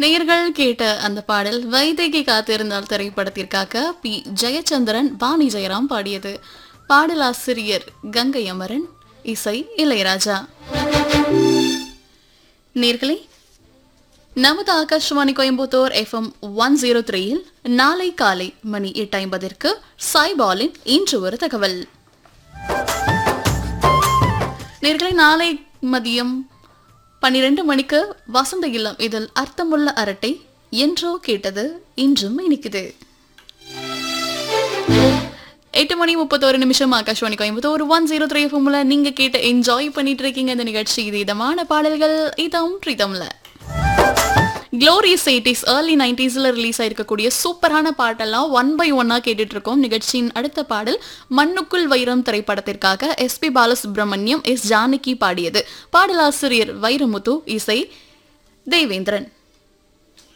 நேயர்கள் கேட்ட அந்த பாடல் வைதேகி காத்திருந்தால் திரைப்படத்திற்காக பி ஜெயச்சந்திரன் வாணி ஜெயராம் பாடியது பாடலாசிரியர் கங்கை அமரன் இசை இளையராஜா நேர்களே நமது Akashvani Coimbatore FM one zero த்ரீயில் நாளை காலை மணி எட்டு ஐம்பதிற்கு சாய்பாலின் இன்று ஒரு தகவல் நேர்களை நாளை மதியம் பன்னிரண்டு மணிக்கு வசந்த இல்லம் இதில் அர்த்தமுள்ள அரட்டை என்றோ கேட்டது இன்றும் இனிக்குது எட்டு மணி முப்பத்தோரு நிமிஷம் Akashvani Coimbatore one zero three எஃப்எம்ல நீங்க கேட்டு என்ஜாய் பண்ணிட்டு இருக்கீங்க இந்த நிகழ்ச்சி இது இதமான பாடல்கள் இதம் பிரீதம்ல க்ளோரியஸ் எயிட்டிஸ் ஏர்லி நைன்டிஸ்ல ரிலீஸ் ஆயிருக்கக்கூடிய சூப்பரான பாட்டெல்லாம் ஒன் பை ஒன்னா கேட்டுட்டு இருக்கோம் நிகழ்ச்சியின் அடுத்த பாடல் மண்ணுக்குள் வைரம் திரைப்படத்திற்காக எஸ்பி பாலசுப்ரமணியம் எஸ் ஜானகி பாடியது பாடலாசிரியர் வைரமுத்து இசை தேவேந்திரன்